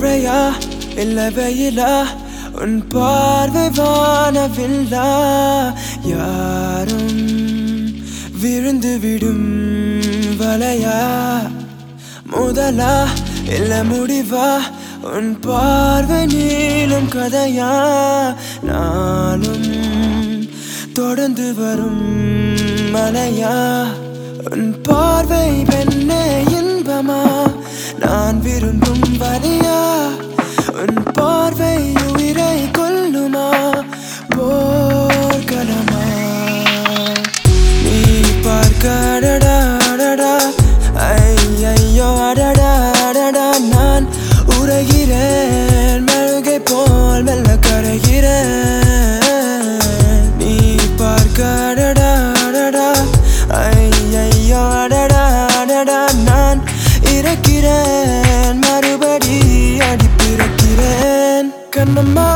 மழையா இல்ல வெயிலா உன் பார்வை வானவில்லா யாரும் விழுந்து விடும் வலையா முதலா இல்ல முடிவா உன் பார்வை நீளும் கதையா நானும் தொடர்ந்து வரும் மலையா உன் பார்வை பெண்ணே இன்பமா நான் விரும்பும் வலியா உன் பார்வை உயிரை கொல்லுமா போர்க்களமா நீ பார்க்க அடடா அடடா ஐயையோ அடடா அடடா நான் உரைகிறேன் மெழுகை போல் மெல்ல கரைகிறேன் நீ பார்க்க அடடா அடடா ஐயையோ அடடா அடடா நான் இறக்கிறேன் மறுபடி அடி பிறக்கிறேன் கண்ணம்மா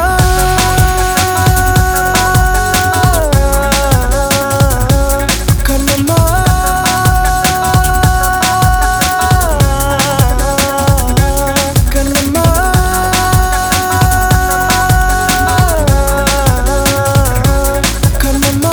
கண்ணம்மா கண்ணம்மா கண்ணம்மா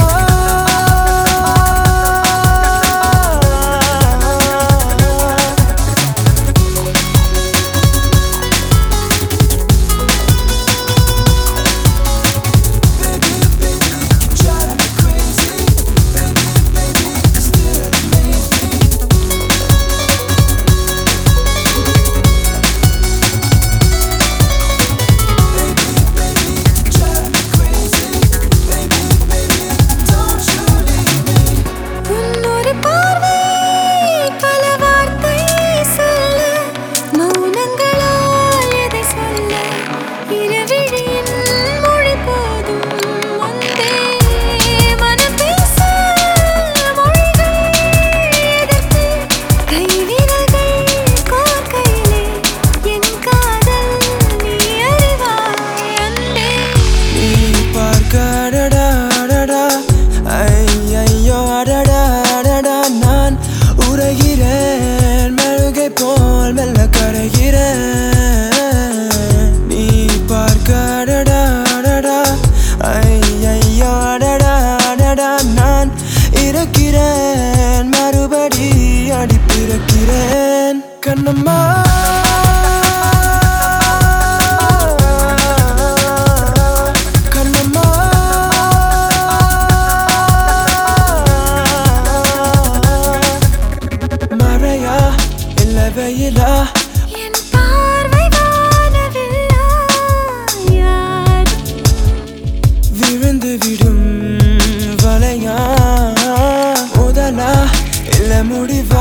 உன்னொரு பார்வை பல வார்த்தை சொல்ல மௌனங்களால் எதை சொல்ல இரவிழியின் மொழி போதும் வந்தே மனம் பேச மொழிகள் எதற்கு கைவிரல்கள் கோர்க்கையிலே என் காதல் நீ அறிவாய் அன்பே நீ பார்க்க அடடா அடடா ஐயையோ அடடா அடடா நான் உரைகிறேன் மெழுகை போல் மெல்ல கரைகிறேன் நீ பார்க்க அடடா அடடா ஐயையோ அடடா அடடா நான் இறக்கிறேன் மறுபடி அடி பிறக்கிறேன் கண்ணம்மா கண்ணம்மா மழையா இல்ல வெயிலா என் பார்வை வானவில்லா யாரும் விழுந்து விடும் வலையா முதலா இல்ல முடிவா